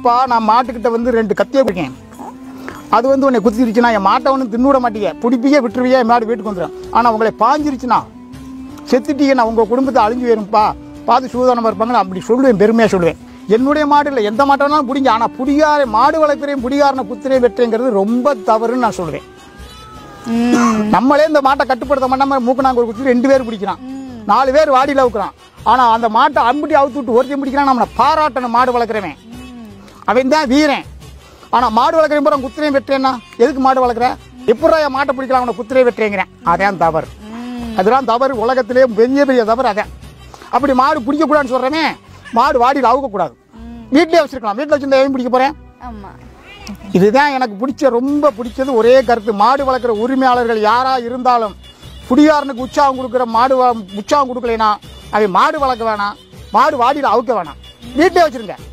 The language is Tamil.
இல்லப்பா நான் மாட்டுக்கிட்ட வந்து ரெண்டு கத்தியை இருக்கேன் அது வந்து உன்னை குத்திருச்சுன்னா என் மாட்டை ஒன்றும் தின்னுவிட மாட்டீங்க பிடிப்பியே விட்டுருவியே என் மாடு வீட்டுக்கு வந்துடும் ஆனால் உங்களை பாஞ்சிருச்சுன்னா செத்துட்டீங்கன்னா உங்கள் குடும்பத்தை அழிஞ்சு போயிரும்ப்பா பார்த்து சூதானமாக இருப்பாங்கன்னு அப்படி சொல்லுவேன் பெருமையாக சொல்லுவேன் என்னுடைய மாடு இல்லை எந்த மாட்டோனாலும் பிடிங்க ஆனால் புடிகார மாடு வளர்க்குறேன் புடிகாரனை குத்துறே வெட்டுறேங்கிறது ரொம்ப தவறுன்னு நான் சொல்லுவேன் நம்மளே இந்த மாட்டை கட்டுப்படுத்த மாட்டாம மூக்கனாங்க குத்தி ரெண்டு பேர் பிடிக்கிறான் நாலு பேர் வாடியில் அவுக்குறான் ஆனால் அந்த மாட்டை அம்புட்டி அவுத்து விட்டு ஒருத்தன் பிடிக்கிறான் நம்மளை பாராட்டணும் மாடு வளர்க்குறவன் அவன் தான் வீரன் ஆனால் மாடு வளர்க்குறேன் பூரா குத்துறேன் வெட்டுறேன்னா எதுக்கு மாடு வளர்க்குற எப்படா என் மாட்டை பிடிக்கலாம் அவனை குத்துறே வெட்டுறேங்கிறேன் அதான் தவறு அதெல்லாம் தவறு உலகத்திலே பெரிய பெரிய தவறு அதான் அப்படி மாடு பிடிக்கக்கூடாதுன்னு சொல்கிறவன் மாடு வாடியில் அவுக்கக்கூடாது வீட்டிலே வச்சிருக்கலாம் வீட்டில் வச்சிருந்தா ஏன் பிடிக்க போகிறேன் ஆமா இதுதான் எனக்கு பிடிச்ச ரொம்ப பிடிச்சது ஒரே கருத்து மாடு வளர்க்குற உரிமையாளர்கள் யாரா இருந்தாலும் குடியாரனுக்கு உற்சாகம் கொடுக்குற மாடு வ- உற்சாகம் கொடுக்கலைன்னா அவன் மாடு வளர்க்க வேணாம் மாடு வாடியில் அவுக்க வேணாம் வீட்டிலே வச்சிருங்க